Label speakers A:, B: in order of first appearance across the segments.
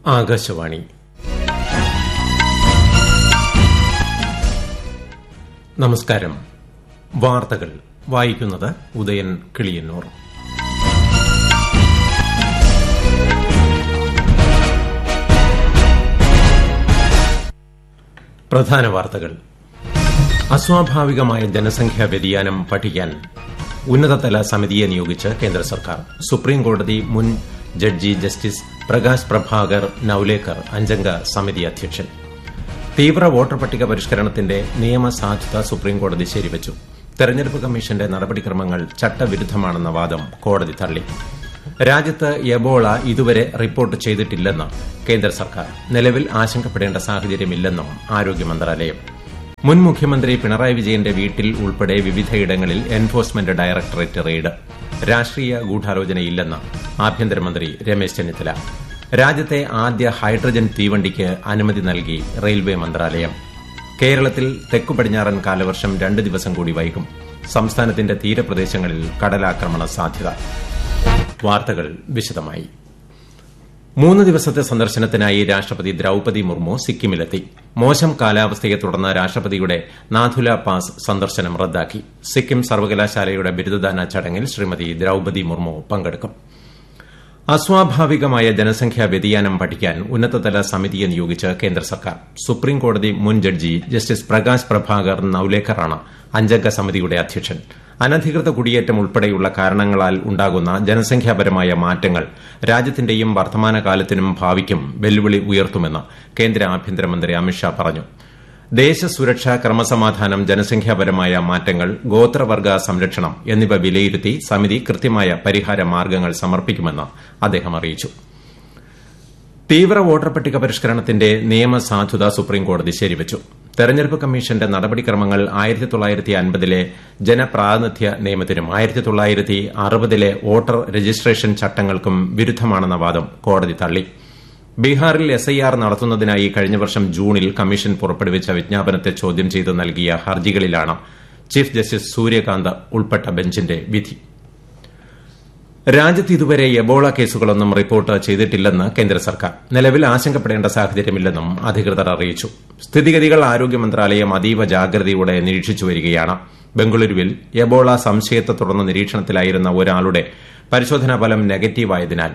A: ആകാശവാണി നമസ്കാരം വാർത്തകൾ വായിക്കുന്നത് ഉദയൻ കിളിയന്നൂർ പ്രധാന വാർത്തകൾ അസ്വാഭാവികമായ ജനസംഖ്യാ വ്യതിയാനം പഠിക്കാൻ ഉന്നതതല സമിതിയെ നിയോഗിച്ച് കേന്ദ്ര സർക്കാർ സുപ്രീംകോടതി മുൻ ജഡ്ജി ജസ്റ്റിസ് പ്രകാശ് പ്രഭാകർ നൌലേക്കർ അഞ്ചംഗ സമിതി അധ്യക്ഷൻ തീവ്ര വോട്ടർ പട്ടിക പരിഷ്കരണത്തിന്റെ നിയമസാധുത സുപ്രീംകോടതി ശരിവച്ചു തെരഞ്ഞെടുപ്പ് കമ്മീഷന്റെ നടപടിക്രമങ്ങൾ ചട്ടവിരുദ്ധമാണെന്ന വാദം കോടതി തള്ളി രാജ്യത്ത് എബോള ഇതുവരെ റിപ്പോർട്ട് ചെയ്തിട്ടില്ലെന്ന് കേന്ദ്ര സർക്കാർ നിലവിൽ ആശങ്കപ്പെടേണ്ട സാഹചര്യമില്ലെന്നും ആരോഗ്യ മന്ത്രാലയം മുൻ മുഖ്യമന്ത്രി പിണറായി വിജയന്റെ വീട്ടിൽ ഉൾപ്പെടെ വിവിധയിടങ്ങളിൽ എൻഫോഴ്സ്മെന്റ് ഡയറക്ടറേറ്റ് റെയ്ഡ് രാഷ്ട്രീയ ഗൂഢാലോചനയില്ലെന്ന് ആഭ്യന്തരമന്ത്രി രമേശ് ചെന്നിത്തല രാജ്യത്തെ ആദ്യ ഹൈഡ്രജൻ തീവണ്ടിക്ക് അനുമതി നൽകി റെയിൽവേ മന്ത്രാലയം കേരളത്തിൽ തെക്കു പടിഞ്ഞാറൻ കാലവർഷം രണ്ട് ദിവസം കൂടി വൈകും സംസ്ഥാനത്തിന്റെ തീരപ്രദേശങ്ങളിൽ കടലാക്രമണ സാധ്യത വാർത്തകൾ വിശദമായി മൂന്ന് ദിവസത്തെ സന്ദർശനത്തിനായി രാഷ്ട്രപതി ദ്രൌപതി മുർമു സിക്കിമിലെത്തി മോശം കാലാവസ്ഥയെ തുടർന്ന് രാഷ്ട്രപതിയുടെ നാഥുല പാസ് സന്ദർശനം റദ്ദാക്കി സിക്കിം സർവകലാശാലയുടെ ബിരുദദാന ചടങ്ങിൽ ശ്രീമതി ദ്രൌപതി മുർമു പങ്കെടുക്കും അസ്വാഭാവികമായ ജനസംഖ്യാ വ്യതിയാനം പഠിക്കാൻ ഉന്നതതല സമിതിയെ നിയോഗിച്ച് കേന്ദ്ര സർക്കാർ സുപ്രീംകോടതി മുൻ ജഡ്ജി ജസ്റ്റിസ് പ്രകാശ് പ്രഭാകർ നൌലേക്കറാണ് അഞ്ചംഗ സമിതിയുടെ അധ്യക്ഷൻ അനധികൃത കുടിയേറ്റം ഉൾപ്പെടെയുള്ള കാരണങ്ങളാൽ ഉണ്ടാകുന്ന ജനസംഖ്യാപരമായ മാറ്റങ്ങൾ രാജ്യത്തിന്റെയും വർത്തമാനകാലത്തിനും ഭാവിക്കും വെല്ലുവിളി ഉയർത്തുമെന്ന് കേന്ദ്ര ആഭ്യന്തരമന്ത്രി അമിത്ഷാ പറഞ്ഞു ദേശസുരക്ഷ ക്രമസമാധാനം ജനസംഖ്യാപരമായ മാറ്റങ്ങൾ ഗോത്രവർഗ സംരക്ഷണം എന്നിവ വിലയിരുത്തി സമിതി കൃത്യമായ പരിഹാര മാർഗ്ഗങ്ങൾ സമർപ്പിക്കുമെന്ന് അദ്ദേഹം അറിയിച്ചു തീവ്ര വോട്ടർ പട്ടിക പരിഷ്കരണത്തിന്റെ നിയമസാധുത സുപ്രീംകോടതി ശരിവച്ചു തെരഞ്ഞെടുപ്പ് കമ്മീഷന്റെ നടപടിക്രമങ്ങൾ ആയിരത്തി തൊള്ളായിരത്തി അൻപതിലെ ജനപ്രാതിനിധ്യ നിയമത്തിനും ആയിരത്തി തൊള്ളായിരത്തി അറുപതിലെ വോട്ടർ രജിസ്ട്രേഷൻ ചട്ടങ്ങൾക്കും വിരുദ്ധമാണെന്ന വാദം കോടതി തള്ളി ബീഹാറിൽ എസ്ഐആർ നടത്തുന്നതിനായി കഴിഞ്ഞ വർഷം ജൂണിൽ കമ്മീഷൻ പുറപ്പെടുവിച്ച വിജ്ഞാപനത്തെ ചോദ്യം ചെയ്ത് നൽകിയ ഹർജികളിലാണ് ചീഫ് ജസ്റ്റിസ് സൂര്യകാന്ത് ഉൾപ്പെട്ട ബെഞ്ചിന്റെ വിധി രാജ്യത്ത് ഇതുവരെ എബോള കേസുകളൊന്നും റിപ്പോർട്ട് ചെയ്തിട്ടില്ലെന്ന് കേന്ദ്ര സർക്കാർ നിലവിൽ ആശങ്കപ്പെടേണ്ട സാഹചര്യമില്ലെന്നും അധികൃതർ അറിയിച്ചു സ്ഥിതിഗതികൾ ആരോഗ്യ മന്ത്രാലയം അതീവ ജാഗ്രതയോടെ നിരീക്ഷിച്ചു വരികയാണ് ബംഗളൂരുവിൽ എബോള സംശയത്തെ തുടർന്ന് നിരീക്ഷണത്തിലായിരുന്ന ഒരാളുടെ പരിശോധനാ ഫലം നെഗറ്റീവായതിനാൽ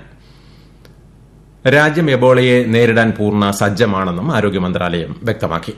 A: രാജ്യം എബോളയെ നേരിടാൻ പൂർണ്ണ സജ്ജമാണെന്നും ആരോഗ്യ മന്ത്രാലയം വ്യക്തമാക്കി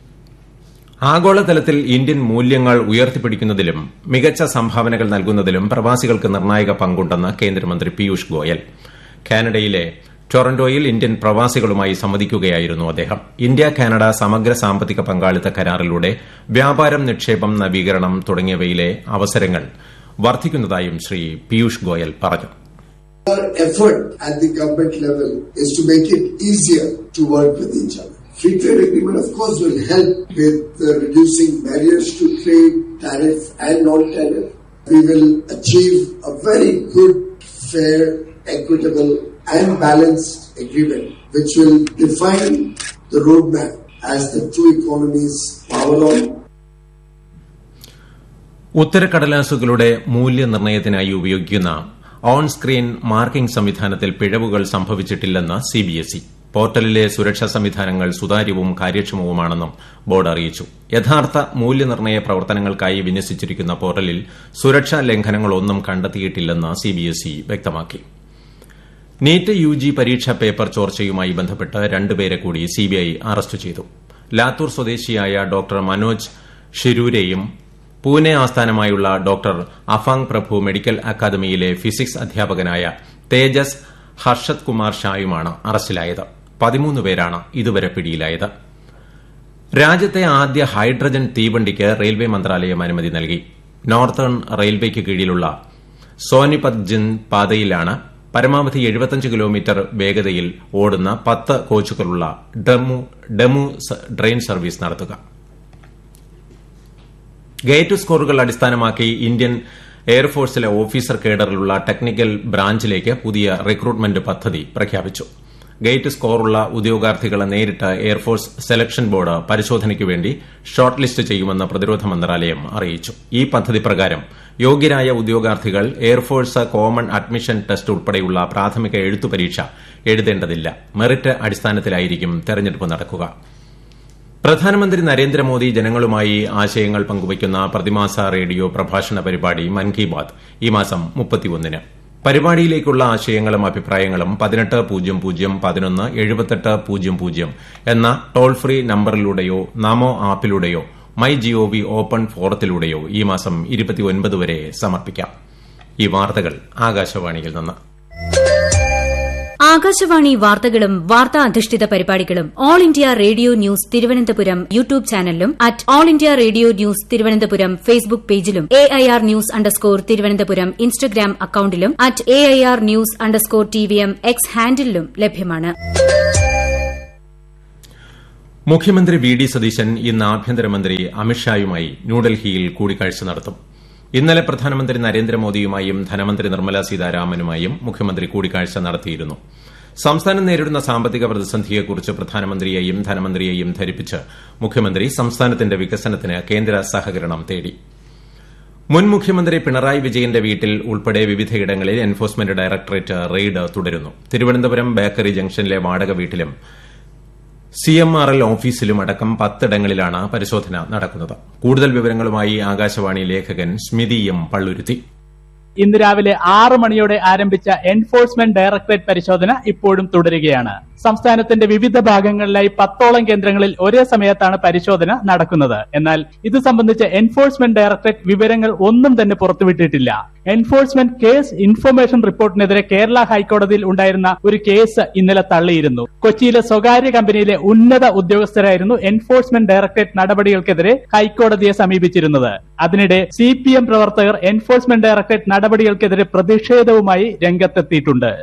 A: ആഗോളതലത്തിൽ ഇന്ത്യൻ മൂല്യങ്ങൾ ഉയർത്തിപ്പിടിക്കുന്നതിലും മികച്ച സംഭാവനകൾ നൽകുന്നതിലും പ്രവാസികൾക്ക് നിർണായക പങ്കുണ്ടെന്ന് കേന്ദ്രമന്ത്രി പീയൂഷ് ഗോയൽ കാനഡയിലെ ടൊറന്റോയിൽ ഇന്ത്യൻ പ്രവാസികളുമായി സംവദിക്കുകയായിരുന്നു അദ്ദേഹം ഇന്ത്യ കാനഡ സമഗ്ര സാമ്പത്തിക പങ്കാളിത്ത കരാറിലൂടെ വ്യാപാരം നിക്ഷേപം നവീകരണം തുടങ്ങിയവയിലെ അവസരങ്ങൾ വർദ്ധിക്കുന്നതായും ശ്രീ പീയൂഷ് ഗോയൽ പറഞ്ഞു
B: Our effort at the government level is to make it easier to work with each other. Free trade agreement, of course, will help with uh, reducing barriers to trade, tariff and non-tariff. We will achieve a very good, fair, equitable and balanced agreement which will define the roadmap as the two economies power on
A: ഉത്തരക്കടലാസുകളുടെ മൂല്യനിർണ്ണയത്തിനായി ഉപയോഗിക്കുന്ന on screen marking സംവിധാനത്തിൽ പിഴവുകൾ സംഭവിച്ചിട്ടില്ലെന്ന് CBSE പോർട്ടലിലെ സുരക്ഷാ സംവിധാനങ്ങൾ സുതാര്യവും കാര്യക്ഷമവുമാണെന്നും board അറിയിച്ചു യഥാർത്ഥ മൂല്യനിർണ്ണയ പ്രവർത്തനങ്ങൾക്കായി വിന്യസിച്ചിരിക്കുന്ന പോർട്ടലിൽ സുരക്ഷാ ലംഘനങ്ങളൊന്നും കണ്ടെത്തിയിട്ടില്ലെന്ന് സിബിഎസ്ഇ വ്യക്തമാക്കി നീറ്റ് യുജി പരീക്ഷാ പേപ്പർ ചോർച്ചയുമായി ബന്ധപ്പെട്ട് രണ്ടുപേരെ കൂടി സിബിഐ അറസ്റ്റ് ചെയ്തു ലാത്തൂർ സ്വദേശിയായ ഡോക്ടർ മനോജ് ഷിരൂരെയും പൂനെ ആസ്ഥാനമായുള്ള ഡോക്ടർ അഫാങ് പ്രഭു മെഡിക്കൽ അക്കാദമിയിലെ ഫിസിക്സ് അധ്യാപകനായ തേജസ് ഹർഷത് കുമാർ ഷായുമാണ് അറസ്റ്റിലായത് പതിമൂന്ന് പേരാണ് ഇതുവരെ പിടിയിലായത് രാജ്യത്തെ ആദ്യ ഹൈഡ്രജൻ തീവണ്ടിക്ക് റെയിൽവേ മന്ത്രാലയം അനുമതി നൽകി നോർത്തേൺ റെയിൽവേക്ക് കീഴിലുള്ള സോനിപത് ജിൻ പാതയിലാണ് പരമാവധി എഴുപത്തഞ്ച് കിലോമീറ്റർ വേഗതയിൽ ഓടുന്ന പത്ത് കോച്ചുകളുള്ള ഡെമു ട്രെയിൻ സർവീസ് നടത്തുക ഗേറ്റ് സ്കോറുകൾ അടിസ്ഥാനമാക്കി ഇന്ത്യൻ എയർഫോഴ്സിലെ ഓഫീസർ കേഡറിലുള്ള ടെക്നിക്കൽ ബ്രാഞ്ചിലേക്ക് പുതിയ റിക്രൂട്ട്മെന്റ് പദ്ധതി പ്രഖ്യാപിച്ചു ഗേറ്റ് സ്കോറുള്ള ഉദ്യോഗാർത്ഥികളെ നേരിട്ട് എയർഫോഴ്സ് സെലക്ഷൻ ബോർഡ് പരിശോധനയ്ക്ക് വേണ്ടി ഷോർട്ട് ലിസ്റ്റ് ചെയ്യുമെന്ന് പ്രതിരോധ മന്ത്രാലയം അറിയിച്ചു ഈ പദ്ധതി പ്രകാരം യോഗ്യരായ ഉദ്യോഗാർത്ഥികൾ എയർഫോഴ്സ് കോമൺ അഡ്മിഷൻ ടെസ്റ്റ് ഉൾപ്പെടെയുള്ള പ്രാഥമിക എഴുത്തു പരീക്ഷ എഴുതേണ്ടതില്ല മെറിറ്റ് അടിസ്ഥാനത്തിലായിരിക്കും തെരഞ്ഞെടുപ്പ് നടക്കുക പ്രധാനമന്ത്രി നരേന്ദ്രമോദി ജനങ്ങളുമായി ആശയങ്ങൾ പങ്കുവയ്ക്കുന്ന പ്രതിമാസ റേഡിയോ പ്രഭാഷണ പരിപാടി മൻ കി ബാത് ഈ മാസം മുപ്പത്തിയൊന്നിന് പരിപാടിയിലേക്കുള്ള ആശയങ്ങളും അഭിപ്രായങ്ങളും പതിനെട്ട് പൂജ്യം പൂജ്യം പതിനൊന്ന് എഴുപത്തെട്ട് പൂജ്യം പൂജ്യം എന്ന ടോൾ ഫ്രീ നമ്പറിലൂടെയോ നമോ ആപ്പിലൂടെയോ മൈ ജിഒവി ഓപ്പൺ ഫോറത്തിലൂടെയോ ഈ മാസം ഇരുപത്തിയൊൻപത് വരെ സമർപ്പിക്കാം ഈ വാർത്തകൾ ആകാശവാണിയിൽ നിന്ന്
C: ആകാശവാണി വാർത്തകളും വാർത്താ അധിഷ്ഠിത പരിപാടികളും All India Radio News Thiruvananthapuram YouTube ചാനലിലും at All India Radio News Thiruvananthapuram Facebook പേജിലും A I R news underscore Thiruvananthapuram Instagram അക്കൌണ്ടിലും at A I R news underscore T V M X ഹാൻഡിലും ലഭ്യമാണ്
A: മുഖ്യമന്ത്രി വി ഡി സതീശൻ ഇന്ന് ആഭ്യന്തരമന്ത്രി അമിത്ഷായുമായി ന്യൂഡൽഹിയിൽ കൂടിക്കാഴ്ച നടത്തും ഇന്നലെ പ്രധാനമന്ത്രി നരേന്ദ്രമോദിയുമായും ധനമന്ത്രി നിർമ്മല സീതാരാമനുമായും മുഖ്യമന്ത്രി കൂടിക്കാഴ്ച നടത്തിയിരുന്നു സംസ്ഥാനം നേരിടുന്ന സാമ്പത്തിക പ്രതിസന്ധിയെക്കുറിച്ച് പ്രധാനമന്ത്രിയെയും ധനമന്ത്രിയെയും ധരിപ്പിച്ച് മുഖ്യമന്ത്രി സംസ്ഥാനത്തിന്റെ വികസനത്തിന് കേന്ദ്ര സഹകരണം തേടി മുൻ മുഖ്യമന്ത്രി പിണറായി വിജയന്റെ വീട്ടിൽ ഉൾപ്പെടെ വിവിധയിടങ്ങളിൽ എൻഫോഴ്സ്മെന്റ് ഡയറക്ടറേറ്റ് റെയ്ഡ് തുടരുന്നു തിരുവനന്തപുരം ബേക്കറി ജംഗ്ഷനിലെ വാടക വീട്ടിലും സി എം ആർ എൽ ഓഫീസിലും അടക്കം പത്തിടങ്ങളിലാണ് പരിശോധന നടക്കുന്നത് കൂടുതൽ വിവരങ്ങളുമായി ആകാശവാണി ലേഖകൻ സ്മിതി എം പള്ളുരുത്തി
D: ഇന്ന് രാവിലെ ആറ് മണിയോടെ ആരംഭിച്ച എൻഫോഴ്സ്മെന്റ് ഡയറക്ടറേറ്റ് പരിശോധന ഇപ്പോഴും തുടരുകയാണ് സംസ്ഥാനത്തിന്റെ വിവിധ ഭാഗങ്ങളിലായി പത്തോളം കേന്ദ്രങ്ങളിൽ ഒരേ സമയത്താണ് പരിശോധന നടക്കുന്നത് എന്നാൽ ഇത് സംബന്ധിച്ച് എൻഫോഴ്സ്മെന്റ് ഡയറക്ടറേറ്റ് വിവരങ്ങൾ ഒന്നും തന്നെ പുറത്തുവിട്ടിട്ടില്ല എൻഫോഴ്സ്മെന്റ് കേസ് ഇൻഫർമേഷൻ റിപ്പോർട്ടിനെതിരെ കേരള ഹൈക്കോടതിയിൽ ഉണ്ടായിരുന്ന ഒരു കേസ് ഇന്നലെ തള്ളിയിരുന്നു കൊച്ചിയിലെ സ്വകാര്യ കമ്പനിയിലെ ഉന്നത ഉദ്യോഗസ്ഥരായിരുന്നു എൻഫോഴ്സ്മെന്റ് ഡയറക്ടറേറ്റ് നടപടികൾക്കെതിരെ ഹൈക്കോടതിയെ സമീപിച്ചിരുന്നത് അതിനിടെ സി പി എം പ്രവർത്തകർ എൻഫോഴ്സ്മെന്റ് ഡയറക്ടറേറ്റ് നടപടികൾക്കെതിരെ പ്രതിഷേധവുമായി രംഗത്തെത്തിയിട്ടുണ്ട്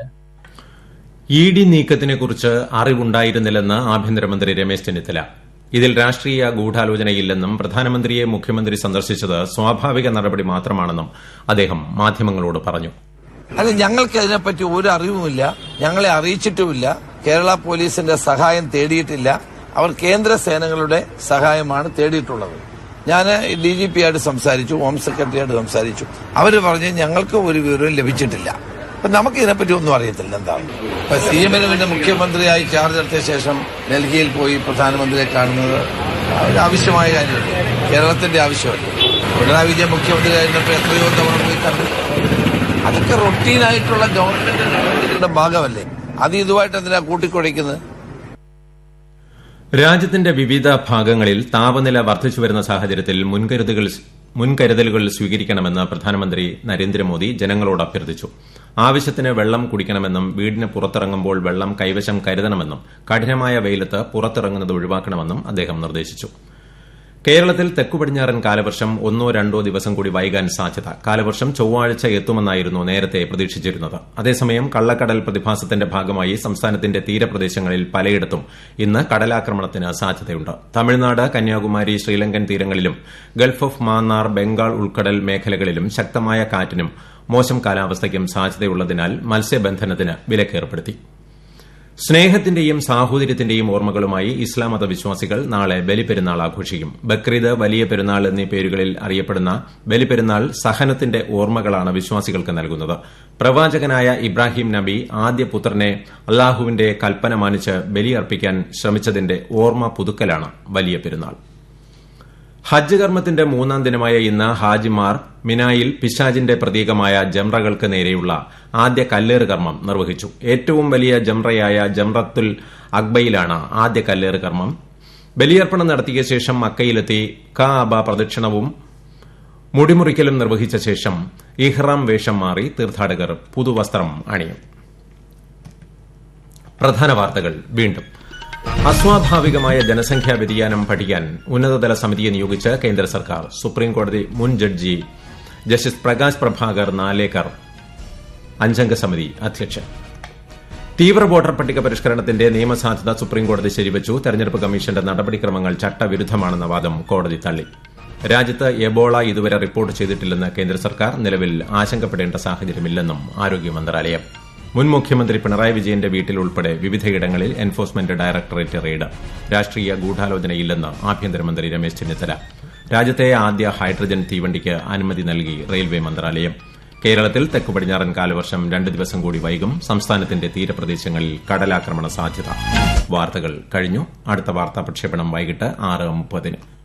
A: ഇ ഡി നീക്കത്തിനെക്കുറിച്ച് അറിവുണ്ടായിരുന്നില്ലെന്ന് ആഭ്യന്തരമന്ത്രി രമേശ് ചെന്നിത്തല ഇതിൽ രാഷ്ട്രീയ ഗൂഢാലോചനയില്ലെന്നും പ്രധാനമന്ത്രിയെ മുഖ്യമന്ത്രി സന്ദർശിച്ചത് സ്വാഭാവിക നടപടി മാത്രമാണെന്നും അദ്ദേഹം മാധ്യമങ്ങളോട് പറഞ്ഞു
E: അല്ല ഞങ്ങൾക്ക് അതിനെപ്പറ്റി ഒരു അറിവുമില്ല ഞങ്ങളെ അറിയിച്ചിട്ടുമില്ല കേരള പോലീസിന്റെ സഹായം തേടിയിട്ടില്ല അവർ കേന്ദ്ര സേനകളുടെ സഹായമാണ് തേടിയിട്ടുള്ളത് ഞാൻ ഡി ജി പി ആയിട്ട് സംസാരിച്ചു ഹോം സെക്രട്ടറിയായിട്ട് സംസാരിച്ചു അവർ പറഞ്ഞ് ഞങ്ങൾക്ക് ഒരു വിവരവും ലഭിച്ചിട്ടില്ല അപ്പൊ നമുക്ക് ഇതിനെപ്പറ്റി ഒന്നും അറിയത്തില്ല എന്താണ് ഇപ്പൊ സി എമ്മിന് പിന്നെ മുഖ്യമന്ത്രിയായി ചാർജ് എടുത്ത ശേഷം ഡൽഹിയിൽ പോയി പ്രധാനമന്ത്രിയെ കാണുന്നത് ഒരു ആവശ്യമായ കാര്യമല്ല കേരളത്തിന്റെ ആവശ്യമല്ല പിണറായി വിജയൻ മുഖ്യമന്ത്രിയായിരുന്നപ്പോൾ എത്രയോ തവണ പോയി കണ്ടു അതൊക്കെ റൊട്ടീനായിട്ടുള്ള ഗവൺമെന്റിന്റെ ഭാഗമല്ലേ അത് ഇതുമായിട്ട് എന്തിനാ കൂട്ടിക്കുഴയ്ക്കുന്നത്
A: രാജ്യത്തിന്റെ വിവിധ ഭാഗങ്ങളിൽ താപനില വർദ്ധിച്ചുവരുന്ന സാഹചര്യത്തിൽ മുൻകരുതലുകൾ മുൻകരുതലുകൾ സ്വീകരിക്കണമെന്ന് പ്രധാനമന്ത്രി നരേന്ദ്രമോദി ജനങ്ങളോട് അഭ്യർത്ഥിച്ചു ആവശ്യത്തിന് വെള്ളം കുടിക്കണമെന്നും വീടിന് പുറത്തിറങ്ങുമ്പോൾ വെള്ളം കൈവശം കരുതണമെന്നും കഠിനമായ വെയിലത്ത് പുറത്തിറങ്ങുന്നത് ഒഴിവാക്കണമെന്നും അദ്ദേഹം നിർദ്ദേശിച്ചു കേരളത്തിൽ തെക്കുപടിഞ്ഞാറൻ കാലവർഷം ഒന്നോ രണ്ടോ ദിവസം കൂടി വൈകാൻ സാധ്യത കാലവർഷം ചൊവ്വാഴ്ച എത്തുമെന്നായിരുന്നു നേരത്തെ പ്രതീക്ഷിച്ചിരുന്നത് അതേസമയം കള്ളക്കടൽ പ്രതിഭാസത്തിന്റെ ഭാഗമായി സംസ്ഥാനത്തിന്റെ തീരപ്രദേശങ്ങളിൽ പലയിടത്തും ഇന്ന് കടലാക്രമണത്തിന് സാധ്യതയുണ്ട് തമിഴ്നാട് കന്യാകുമാരി ശ്രീലങ്കൻ തീരങ്ങളിലും ഗൾഫ് ഓഫ് മാന്നാർ ബംഗാൾ ഉൾക്കടൽ മേഖലകളിലും ശക്തമായ കാറ്റിനും മോശം കാലാവസ്ഥയ്ക്കും സാധ്യതയുള്ളതിനാൽ മത്സ്യബന്ധനത്തിന് വിലക്കേർപ്പെടുത്തി സ്നേഹത്തിന്റെയും സാഹോദര്യത്തിന്റെയും ഓർമ്മകളുമായി ഇസ്ലാം മത വിശ്വാസികൾ നാളെ ബലിപെരുന്നാൾ ആഘോഷിക്കും ബക്രീദ് വലിയ പെരുന്നാൾ എന്നീ പേരുകളിൽ അറിയപ്പെടുന്ന ബലിപെരുന്നാൾ സഹനത്തിന്റെ ഓർമ്മകളാണ് വിശ്വാസികൾക്ക് നൽകുന്നത് പ്രവാചകനായ ഇബ്രാഹിം നബി ആദ്യ പുത്രനെ അള്ളാഹുവിന്റെ കൽപ്പന മാനിച്ച് ബലിയർപ്പിക്കാൻ ശ്രമിച്ചതിന്റെ ഓർമ്മ പുതുക്കലാണ് വലിയ പെരുന്നാൾ ഹജ്ജ് കർമ്മത്തിന്റെ മൂന്നാം ദിനമായ ഇന്ന് ഹാജിമാർ മിനായിൽ പിശാജിന്റെ പ്രതീകമായ ജംറകൾക്ക് നേരെയുള്ള ആദ്യ കല്ലേറ് കർമ്മം നിർവഹിച്ചു ഏറ്റവും വലിയ ജംറയായ ജംറത്തുൽ അക്ബയിലാണ് ആദ്യ കല്ലേറ് കർമ്മം ബലിയർപ്പണം നടത്തിയ ശേഷം മക്കയിലെത്തി കാബ പ്രദക്ഷിണവും മുടിമുറിക്കലും നിർവഹിച്ച ശേഷം ഇഹ്റാം വേഷം മാറി തീർത്ഥാടകർ പുതുവസ്ത്രം അണിയും പ്രധാന വാർത്തകൾ വീണ്ടും അസ്വാഭാവികമായ ജനസംഖ്യാ വ്യതിയാനം പഠിക്കാൻ ഉന്നതതല സമിതിയെ നിയോഗിച്ച് കേന്ദ്ര സർക്കാർ സുപ്രീംകോടതി മുൻ ജഡ്ജി ജസ്റ്റിസ് പ്രകാശ് പ്രഭാകർ നാലേക്കർ അഞ്ചംഗ സമിതി അധ്യക്ഷൻ തീവ്ര വോട്ടർ പട്ടിക പരിഷ്കരണത്തിന്റെ നിയമസാധ്യത സുപ്രീംകോടതി ശരിവച്ചു തെരഞ്ഞെടുപ്പ് കമ്മീഷന്റെ നടപടിക്രമങ്ങൾ ചട്ടവിരുദ്ധമാണെന്ന വാദം കോടതി തള്ളി രാജ്യത്ത് എബോള ഇതുവരെ റിപ്പോർട്ട് ചെയ്തിട്ടില്ലെന്ന് കേന്ദ്ര സർക്കാർ നിലവിൽ ആശങ്കപ്പെടേണ്ട സാഹചര്യമില്ലെന്നും ആരോഗ്യ മന്ത്രാലയം മുൻ മുഖ്യമന്ത്രി പിണറായി വിജയന്റെ വീട്ടിൽ ഉൾപ്പെടെ വിവിധയിടങ്ങളിൽ എൻഫോഴ്സ്മെന്റ് ഡയറക്ടറേറ്റ് റെയ്ഡ് രാഷ്ട്രീയ ഗൂഢാലോചനയില്ലെന്ന് ആഭ്യന്തരമന്ത്രി രമേശ് ചെന്നിത്തല രാജ്യത്തെ ആദ്യ ഹൈഡ്രജൻ തീവണ്ടിക്ക് അനുമതി നൽകി റെയിൽവേ മന്ത്രാലയം കേരളത്തിൽ തെക്കു പടിഞ്ഞാറൻ കാലവർഷം രണ്ട് ദിവസം കൂടി വൈകും സംസ്ഥാനത്തിന്റെ തീരപ്രദേശങ്ങളിൽ കടലാക്രമണ സാധ്യത വാർത്തകൾ കഴിഞ്ഞു അടുത്ത വാർത്താ പ്രക്ഷേപണം വൈകിട്ട് ആറ് മുപ്പതിന്